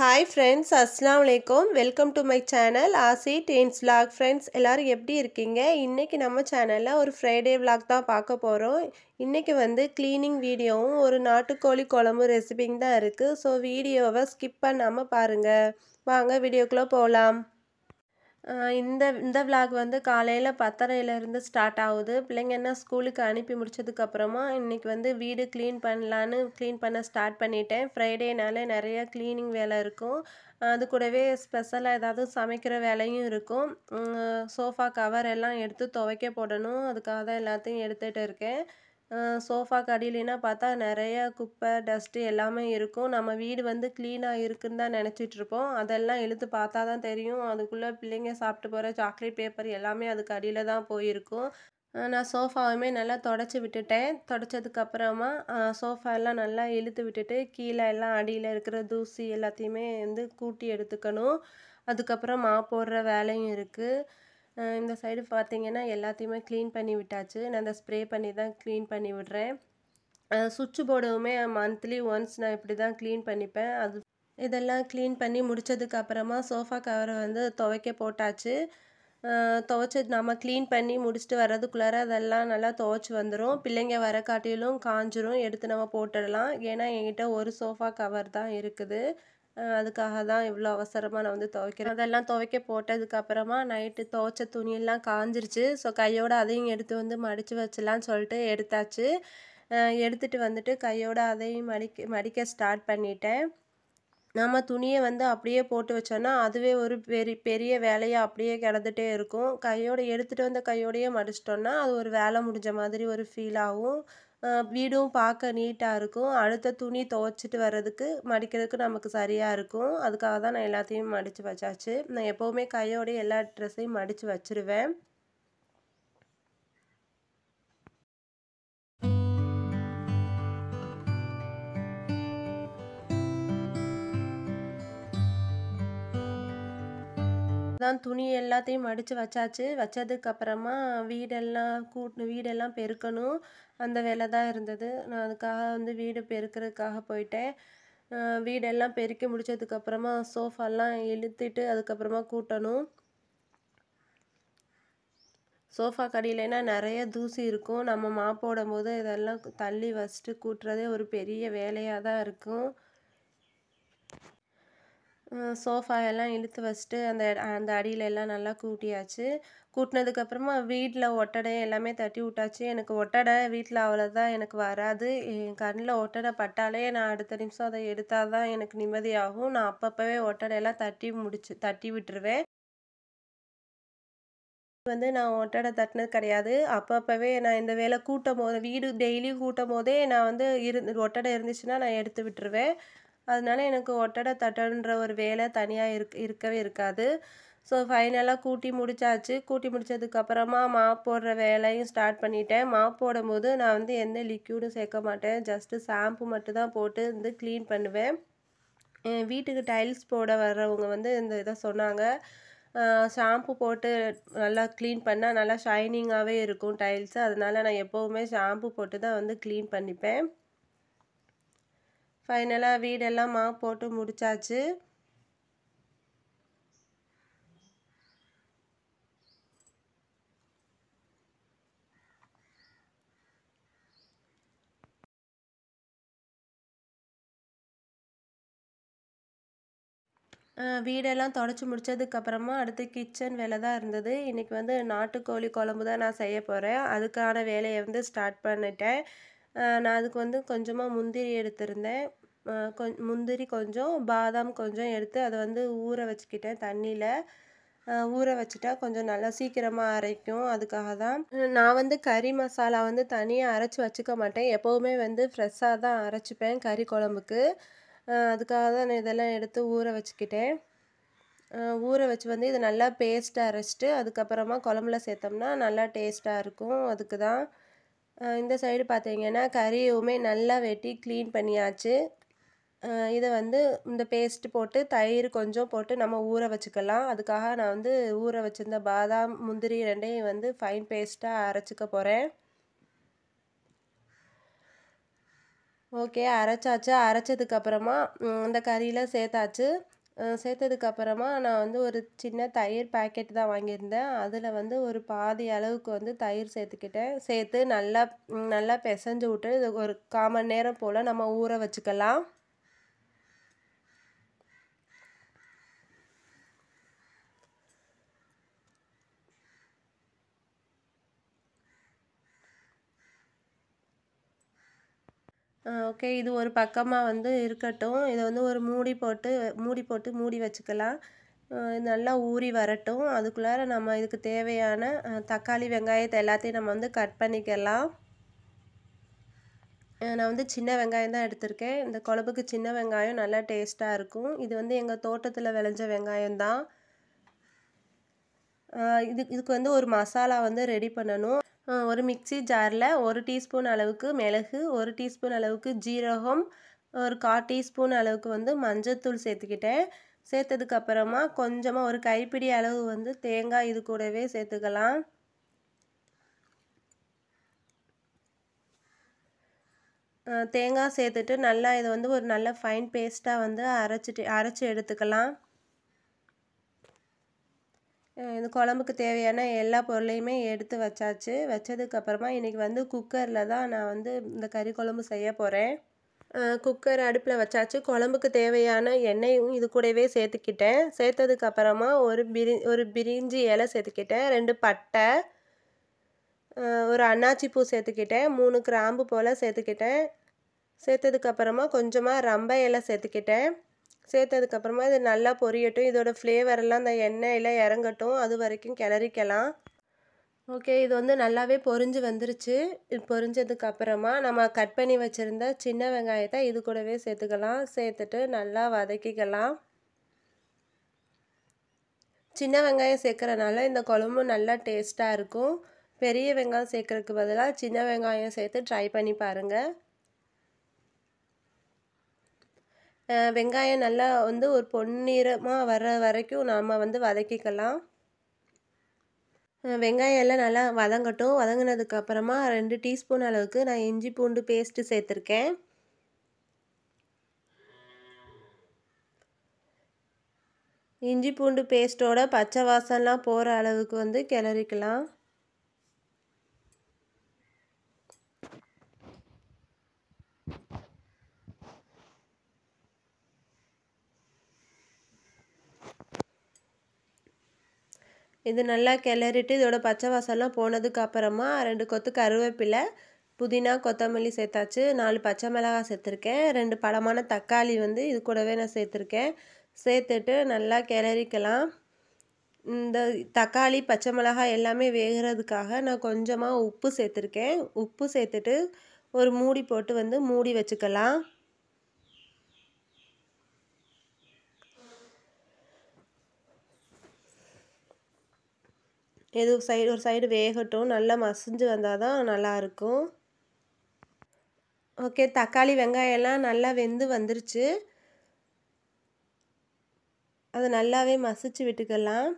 hi friends அஸ்லாம் வலைக்கம் welcome to my channel ஆசி டென்ஸ் vlog ஃப்ரெண்ட்ஸ் எல்லோரும் எப்படி இருக்கீங்க இன்றைக்கி நம்ம சேனலில் ஒரு ஃப்ரைடே vlog தான் பார்க்க போகிறோம் இன்றைக்கி வந்து க்ளீனிங் வீடியோவும் ஒரு நாட்டுக்கோழி குழம்பு ரெசிபிங் தான் இருக்குது ஸோ வீடியோவை ஸ்கிப் பண்ணாமல் பாருங்கள் வாங்க வீடியோக்குள்ளே போகலாம் இந்த இந்த விளாக் வந்து காலையில் பத்தரையிலேருந்து ஸ்டார்ட் ஆகுது பிள்ளைங்க என்ன ஸ்கூலுக்கு அனுப்பி முடிச்சதுக்கப்புறமா இன்றைக்கி வந்து வீடு க்ளீன் பண்ணலான்னு க்ளீன் பண்ண ஸ்டார்ட் பண்ணிட்டேன் ஃப்ரைடேனாலே நிறைய க்ளீனிங் வேலை இருக்கும் அது கூடவே ஸ்பெஷலாக ஏதாவது சமைக்கிற வேலையும் இருக்கும் சோஃபா கவர் எல்லாம் எடுத்து துவைக்க போடணும் அதுக்காக தான் எல்லாத்தையும் எடுத்துகிட்டு இருக்கேன் சோஃபா கடியிலனா பார்த்தா நிறைய குப்பை டஸ்ட்டு எல்லாமே இருக்கும் நம்ம வீடு வந்து க்ளீனாக இருக்குன்னு தான் நினச்சிட்ருப்போம் அதெல்லாம் இழுத்து பார்த்தா தான் தெரியும் அதுக்குள்ளே பிள்ளைங்க சாப்பிட்டு போகிற சாக்லேட் பேப்பர் எல்லாமே அதுக்கு அடியில் தான் போயிருக்கும் நான் சோஃபாவுமே நல்லா தொடச்சி விட்டுட்டேன் தொடச்சதுக்கப்புறமா சோஃபா எல்லாம் நல்லா இழுத்து விட்டுட்டு கீழே எல்லாம் அடியில் இருக்கிற தூசி எல்லாத்தையுமே வந்து கூட்டி எடுத்துக்கணும் அதுக்கப்புறம் மா போடுற வேலையும் இருக்குது இந்த சைடு பார்த்தீங்கன்னா எல்லாத்தையுமே க்ளீன் பண்ணி விட்டாச்சு நான் அந்த ஸ்ப்ரே பண்ணி தான் க்ளீன் பண்ணி விடுறேன் சுவிட்ச் போர்டுமே மந்த்லி ஒன்ஸ் நான் இப்படி தான் க்ளீன் பண்ணிப்பேன் அது இதெல்லாம் க்ளீன் பண்ணி முடித்ததுக்கு அப்புறமா சோஃபா கவரை வந்து துவைக்க போட்டாச்சு துவைச்சி நம்ம க்ளீன் பண்ணி முடிச்சுட்டு வர்றதுக்குள்ளார அதெல்லாம் நல்லா துவைச்சி வந்துடும் பிள்ளைங்க வர காட்டிலும் காஞ்சிரும் எடுத்து நம்ம போட்டுடலாம் ஏன்னா என்கிட்ட ஒரு சோஃபா கவர் தான் இருக்குது அதுக்காக தான் இவ்வளோ அவசரமாக நான் வந்து துவைக்கிறேன் அதெல்லாம் துவைக்க போட்டதுக்கப்புறமா நைட்டு துவைச்ச துணியெல்லாம் காஞ்சிருச்சு ஸோ கையோடு அதையும் எடுத்து வந்து மடித்து வச்சலான்னு சொல்லிட்டு எடுத்தாச்சு எடுத்துகிட்டு வந்துட்டு கையோடு அதையும் மடிக்க மடிக்க ஸ்டார்ட் பண்ணிட்டேன் நம்ம துணியை வந்து அப்படியே போட்டு வச்சோன்னா அதுவே ஒரு பெரிய பெரிய வேலையாக அப்படியே கிடந்துட்டே இருக்கும் கையோடு எடுத்துகிட்டு வந்த கையோடையே மடிச்சிட்டோன்னா அது ஒரு வேலை முடிஞ்ச மாதிரி ஒரு ஃபீல் ஆகும் வீடும் பார்க்க நீட்டாக இருக்கும் அடுத்த துணி துவைச்சிட்டு வர்றதுக்கு மடிக்கிறதுக்கு நமக்கு சரியாக இருக்கும் அதுக்காக தான் நான் எல்லாத்தையும் மடித்து வச்சாச்சு நான் எப்போவுமே கையோடைய எல்லா ட்ரெஸ்ஸையும் மடித்து வச்சுருவேன் தான் துணி எல்லாத்தையும் மடித்து வச்சாச்சு வச்சதுக்கப்புறமா வீடெல்லாம் கூட்டு வீடெல்லாம் பெருக்கணும் அந்த வேலை தான் இருந்தது நான் அதுக்காக வந்து வீடு பெருக்கிறதுக்காக போயிட்டேன் வீடெல்லாம் பெருக்கி முடிச்சதுக்கப்புறமா சோஃபாலாம் இழுத்துட்டு அதுக்கப்புறமா கூட்டணும் சோஃபா கடியிலனா நிறைய தூசி இருக்கும் நம்ம மாப் போடும் போது இதெல்லாம் தள்ளி வச்சுட்டு கூட்டுறதே ஒரு பெரிய வேலையாக தான் இருக்கும் சோஃபா எல்லாம் இழுத்து வச்சுட்டு அந்த அந்த அடியில் எல்லாம் நல்லா கூட்டியாச்சு கூட்டினதுக்கப்புறமா வீட்டில் ஒட்டடை எல்லாமே தட்டி விட்டாச்சு எனக்கு ஒட்டடை வீட்டில் அவ்வளோதான் எனக்கு வராது என் கண்ணில் ஒட்டடை பட்டாலே நான் அடுத்த நிமிஷம் அதை எடுத்தால் தான் எனக்கு நிம்மதியாகும் நான் அப்பப்போவே ஒட்டடையெல்லாம் தட்டி முடிச்சு தட்டி விட்டுருவேன் வந்து நான் ஒட்டடை தட்டினது கிடையாது அப்பப்போவே நான் இந்த வேலை கூட்டும் போது வீடு டெய்லியும் கூட்டும் போதே நான் வந்து இரு ஒட்டடை இருந்துச்சுன்னா நான் எடுத்து விட்டுருவேன் அதனால எனக்கு ஒட்டடை தட்டன்ற ஒரு வேலை தனியாக இருக் இருக்கவே இருக்காது ஸோ ஃபைனலாக கூட்டி முடிச்சாச்சு கூட்டி முடிச்சதுக்கப்புறமா மாப் போடுற வேலையும் ஸ்டார்ட் பண்ணிட்டேன் மாப் போடும்போது நான் வந்து எந்த லிக்யூடும் சேர்க்க மாட்டேன் ஜஸ்ட்டு ஷாம்பு மட்டும் தான் போட்டு வந்து க்ளீன் பண்ணுவேன் என் வீட்டுக்கு டைல்ஸ் போட வர்றவங்க வந்து இந்த இதை சொன்னாங்க ஷாம்பு போட்டு நல்லா க்ளீன் பண்ணால் நல்லா ஷைனிங்காகவே இருக்கும் டைல்ஸு அதனால நான் எப்போவுமே ஷாம்பு போட்டு தான் வந்து க்ளீன் பண்ணிப்பேன் ஃபைனலாக வீடெல்லாம் மா போட்டு முடிச்சாச்சு வீடெல்லாம் தொடச்சி முடித்ததுக்கப்புறமா அடுத்து கிச்சன் வேலை தான் இருந்தது இன்றைக்கி வந்து நாட்டுக்கோழி குழம்பு தான் நான் செய்ய போகிறேன் அதுக்கான வேலையை வந்து ஸ்டார்ட் பண்ணிட்டேன் நான் அதுக்கு வந்து கொஞ்சமாக முந்திரி எடுத்திருந்தேன் கொஞ் முந்திரி கொஞ்சம் பாதாம் கொஞ்சம் எடுத்து அதை வந்து ஊற வச்சுக்கிட்டேன் தண்ணியில் ஊற வச்சுட்டா கொஞ்சம் நல்லா சீக்கிரமாக அரைக்கும் அதுக்காக தான் நான் வந்து கறி மசாலா வந்து தனியாக அரைச்சி வச்சுக்க மாட்டேன் எப்போவுமே வந்து ஃப்ரெஷ்ஷாக தான் அரைச்சிப்பேன் கறி குழம்புக்கு அதுக்காக தான் நான் இதெல்லாம் எடுத்து ஊற வச்சுக்கிட்டேன் ஊற வச்சு வந்து இது நல்லா பேஸ்ட்டாக அரைச்சிட்டு அதுக்கப்புறமா குழம்புல சேர்த்தோம்னா நல்லா டேஸ்ட்டாக இருக்கும் அதுக்கு தான் இந்த சைடு பார்த்தீங்கன்னா கறியுமே நல்லா வெட்டி க்ளீன் பண்ணியாச்சு இதை வந்து இந்த பேஸ்ட் போட்டு தயிர் கொஞ்சம் போட்டு நம்ம ஊற வச்சுக்கலாம் அதுக்காக நான் வந்து ஊற வச்சுருந்த பாதாம் முந்திரி ரெண்டையும் வந்து ஃபைன் பேஸ்ட்டாக அரைச்சிக்க போகிறேன் ஓகே அரைச்சாச்சு அரைச்சதுக்கப்புறமா இந்த கறியில் சேர்த்தாச்சு சேர்த்ததுக்கப்புறமா நான் வந்து ஒரு சின்ன தயிர் பாக்கெட் தான் வாங்கியிருந்தேன் அதில் வந்து ஒரு பாதி அளவுக்கு வந்து தயிர் சேர்த்துக்கிட்டேன் சேர்த்து நல்லா நல்லா பிசைஞ்சு விட்டு இது ஒரு கால் மணி நேரம் போல் நம்ம ஊற வச்சுக்கலாம் ஓகே இது ஒரு பக்கமாக வந்து இருக்கட்டும் இதை வந்து ஒரு மூடி போட்டு மூடி போட்டு மூடி வச்சுக்கலாம் நல்லா ஊறி வரட்டும் அதுக்குள்ளார நம்ம இதுக்கு தேவையான தக்காளி வெங்காயத்தை எல்லாத்தையும் நம்ம வந்து கட் பண்ணிக்கலாம் நான் வந்து சின்ன வெங்காயம் தான் எடுத்திருக்கேன் இந்த குழம்புக்கு சின்ன வெங்காயம் நல்லா டேஸ்ட்டாக இருக்கும் இது வந்து எங்கள் தோட்டத்தில் விளைஞ்ச வெங்காயம் தான் இது இதுக்கு வந்து ஒரு மசாலா வந்து ரெடி பண்ணணும் ஒரு மிக்சி ஜாரில் ஒரு டீஸ்பூன் அளவுக்கு மிளகு ஒரு டீஸ்பூன் அளவுக்கு ஜீரகம் ஒரு கால் டீஸ்பூன் அளவுக்கு வந்து மஞ்சத்தூள் சேர்த்துக்கிட்டேன் சேர்த்ததுக்கப்புறமா கொஞ்சமாக ஒரு கைப்பிடி அளவு வந்து தேங்காய் இது கூடவே சேர்த்துக்கலாம் தேங்காய் சேர்த்துட்டு நல்லா இதை வந்து ஒரு நல்ல ஃபைன் பேஸ்ட்டாக வந்து அரைச்சிட்டு அரைச்சி எடுத்துக்கலாம் இந்த குழம்புக்கு தேவையான எல்லா பொருளையுமே எடுத்து வச்சாச்சு வச்சதுக்கப்புறமா இன்றைக்கி வந்து குக்கரில் தான் நான் வந்து இந்த கறி குழம்பு செய்ய போகிறேன் குக்கர் அடுப்பில் வச்சாச்சு குழம்புக்கு தேவையான எண்ணெயும் இது கூடவே சேர்த்துக்கிட்டேன் சேர்த்ததுக்கப்புறமா ஒரு பிரி ஒரு பிரிஞ்சி இலை சேர்த்துக்கிட்டேன் ரெண்டு பட்டை ஒரு அன்னாச்சி பூ சேர்த்துக்கிட்டேன் மூணு கிராம்பு போல் சேர்த்துக்கிட்டேன் சேர்த்ததுக்கப்புறமா கொஞ்சமாக ரம்ப இலை சேர்த்துக்கிட்டேன் சேர்த்ததுக்கப்புறமா இது நல்லா பொரியட்டும் இதோட ஃப்ளேவரெல்லாம் அந்த எண்ணெயில் இறங்கட்டும் அது வரைக்கும் கிளறிக்கலாம் ஓகே இது வந்து நல்லாவே பொரிஞ்சு வந்துருச்சு இது பொரிஞ்சதுக்கப்புறமா நம்ம கட் பண்ணி வச்சுருந்த சின்ன வெங்காயத்தை இது கூடவே சேர்த்துக்கலாம் சேர்த்துட்டு நல்லா வதக்கிக்கலாம் சின்ன வெங்காயம் சேர்க்குறனால இந்த குழம்பு நல்லா டேஸ்ட்டாக இருக்கும் பெரிய வெங்காயம் சேர்க்குறதுக்கு பதிலாக சின்ன வெங்காயம் சேர்த்து ட்ரை பண்ணி பாருங்கள் வெங்காயம் நல்லா வந்து ஒரு பொன்னிறமாக வர வரைக்கும் நாம் வந்து வதக்கிக்கலாம் வெங்காயம் எல்லாம் நல்லா வதங்கட்டும் வதங்கினதுக்கு அப்புறமா ரெண்டு டீஸ்பூன் அளவுக்கு நான் இஞ்சி பூண்டு பேஸ்ட்டு சேர்த்துருக்கேன் இஞ்சி பூண்டு பேஸ்ட்டோட பச்சை வாசம்லாம் போகிற அளவுக்கு வந்து கிளறிக்கலாம் இது நல்லா கிளறிட்டு இதோட பச்சை வாசம்லாம் போனதுக்கு அப்புறமா ரெண்டு கொத்து கருவேப்பிலை புதினா கொத்தமல்லி சேர்த்தாச்சு நாலு பச்சை மிளகாய் சேர்த்துருக்கேன் ரெண்டு பழமான தக்காளி வந்து இது கூடவே நான் சேர்த்துருக்கேன் சேர்த்துட்டு நல்லா கிளறிக்கலாம் இந்த தக்காளி பச்சை மிளகாய் எல்லாமே வேகிறதுக்காக நான் கொஞ்சமாக உப்பு சேர்த்துருக்கேன் உப்பு சேர்த்துட்டு ஒரு மூடி போட்டு வந்து மூடி வச்சுக்கலாம் இது சைடு ஒரு சைடு வேகட்டும் நல்லா மசிஞ்சு வந்தால் தான் நல்லாயிருக்கும் ஓகே தக்காளி வெங்காயம் எல்லாம் நல்லா வெந்து வந்துருச்சு அதை நல்லாவே மசிச்சு விட்டுக்கலாம்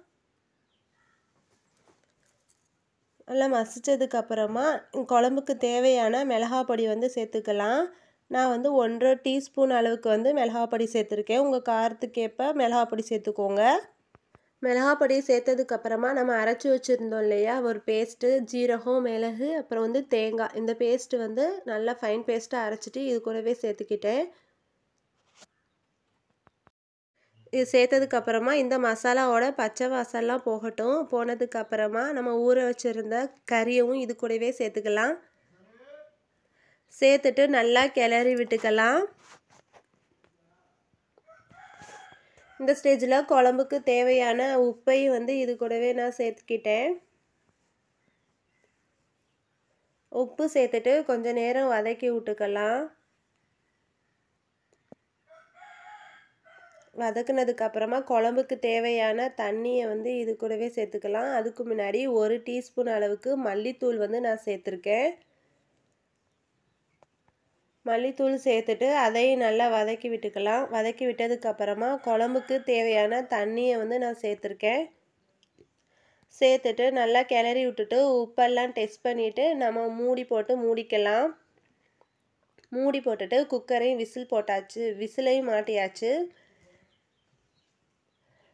நல்லா மசித்ததுக்கப்புறமா குழம்புக்கு தேவையான மிளகாய் பொடி வந்து சேர்த்துக்கலாம் நான் வந்து ஒன்றரை டீஸ்பூன் அளவுக்கு வந்து மிளகாய் பொடி சேர்த்துருக்கேன் உங்கள் காரத்துக்கேற்ப மிளகாய் பொடி சேர்த்துக்கோங்க மிளகாய் பொடி சேர்த்ததுக்கப்புறமா நம்ம அரைச்சி வச்சுருந்தோம் இல்லையா ஒரு பேஸ்ட்டு ஜீரகம் மிளகு அப்புறம் வந்து தேங்காய் இந்த பேஸ்ட்டு வந்து நல்லா ஃபைன் பேஸ்ட்டாக அரைச்சிட்டு இது கூடவே சேர்த்துக்கிட்டேன் இது சேர்த்ததுக்கப்புறமா இந்த மசாலாவோட பச்சை வாசல்லாம் போகட்டும் போனதுக்கப்புறமா நம்ம ஊற வச்சுருந்த கறியவும் இது கூடவே சேர்த்துக்கலாம் சேர்த்துட்டு நல்லா கிளறி விட்டுக்கலாம் இந்த ஸ்டேஜில் குழம்புக்கு தேவையான உப்பையும் வந்து இது கூடவே நான் சேர்த்துக்கிட்டேன் உப்பு சேர்த்துட்டு கொஞ்சம் நேரம் வதக்கி விட்டுக்கலாம் வதக்குனதுக்கு அப்புறமா குழம்புக்கு தேவையான தண்ணியை வந்து இது கூடவே சேர்த்துக்கலாம் அதுக்கு முன்னாடி ஒரு டீஸ்பூன் அளவுக்கு மல்லித்தூள் வந்து நான் சேர்த்துருக்கேன் மல்லித்தூள் சேர்த்துட்டு அதையும் நல்லா வதக்கி விட்டுக்கலாம் வதக்கி விட்டதுக்கப்புறமா குழம்புக்கு தேவையான தண்ணியை வந்து நான் சேர்த்துருக்கேன் சேர்த்துட்டு நல்லா கிளறி விட்டுட்டு உப்பெல்லாம் டெஸ்ட் பண்ணிவிட்டு நம்ம மூடி போட்டு மூடிக்கலாம் மூடி போட்டுட்டு குக்கரையும் விசில் போட்டாச்சு விசிலையும் மாட்டியாச்சு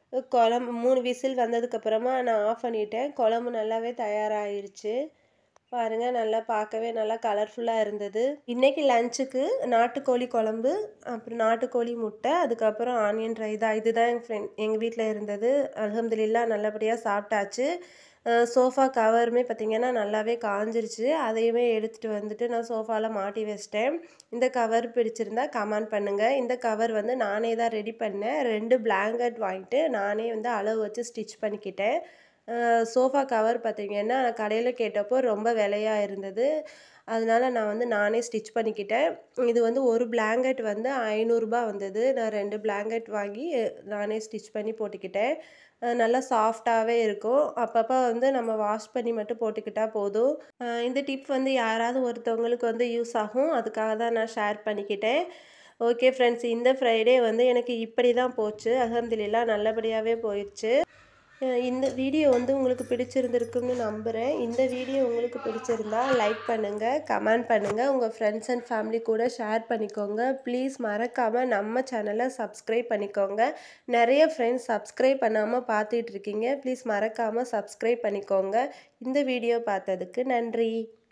குழம்பு மூணு விசில் வந்ததுக்கப்புறமா நான் ஆஃப் பண்ணிட்டேன் குழம்பு நல்லாவே தயாராகிருச்சு பாருங்கள் நல்லா பார்க்கவே நல்லா கலர்ஃபுல்லாக இருந்தது இன்றைக்கி லஞ்சுக்கு நாட்டுக்கோழி குழம்பு அப்புறம் நாட்டுக்கோழி முட்டை அதுக்கப்புறம் ஆனியன் ரைதா இதுதான் எங்கள் ஃப்ரெண்ட் எங்கள் வீட்டில் இருந்தது அலமதுல்லா நல்லபடியாக சாப்பிட்டாச்சு சோஃபா கவருமே பார்த்திங்கன்னா நல்லாவே காஞ்சிருச்சு அதையுமே எடுத்துகிட்டு வந்துட்டு நான் சோஃபாவில் மாட்டி வச்சிட்டேன் இந்த கவர் பிடிச்சிருந்தா கமெண்ட் பண்ணுங்கள் இந்த கவர் வந்து நானே தான் ரெடி பண்ணேன் ரெண்டு பிளாங்கெட் வாங்கிட்டு நானே வந்து அளவு வச்சு ஸ்டிச் பண்ணிக்கிட்டேன் சோஃபா கவர் பார்த்திங்கன்னா நான் கடையில் கேட்டப்போ ரொம்ப விலையாக இருந்தது அதனால நான் வந்து நானே ஸ்டிச் பண்ணிக்கிட்டேன் இது வந்து ஒரு பிளாங்கெட் வந்து ஐநூறுரூபா வந்தது நான் ரெண்டு பிளாங்கெட் வாங்கி நானே ஸ்டிச் பண்ணி போட்டுக்கிட்டேன் நல்லா சாஃப்டாகவே இருக்கும் அப்பப்போ வந்து நம்ம வாஷ் பண்ணி மட்டும் போட்டுக்கிட்டால் போதும் இந்த டிப் வந்து யாராவது ஒருத்தவங்களுக்கு வந்து யூஸ் ஆகும் அதுக்காக தான் நான் ஷேர் பண்ணிக்கிட்டேன் ஓகே ஃப்ரெண்ட்ஸ் இந்த ஃப்ரைடே வந்து எனக்கு இப்படி தான் போச்சு அலமதுல்லா நல்லபடியாகவே போயிடுச்சு இந்த வீடியோ வந்து உங்களுக்கு பிடிச்சிருந்துருக்குன்னு நம்புகிறேன் இந்த வீடியோ உங்களுக்கு பிடிச்சிருந்தா லைக் பண்ணுங்கள் கமெண்ட் பண்ணுங்கள் உங்கள் ஃப்ரெண்ட்ஸ் அண்ட் ஃபேமிலி கூட ஷேர் பண்ணிக்கோங்க ப்ளீஸ் மறக்காமல் நம்ம சேனலை சப்ஸ்கிரைப் பண்ணிக்கோங்க நிறைய ஃப்ரெண்ட்ஸ் சப்ஸ்கிரைப் பண்ணாமல் பார்த்துட்ருக்கீங்க ப்ளீஸ் மறக்காமல் சப்ஸ்கிரைப் பண்ணிக்கோங்க இந்த வீடியோ பார்த்ததுக்கு நன்றி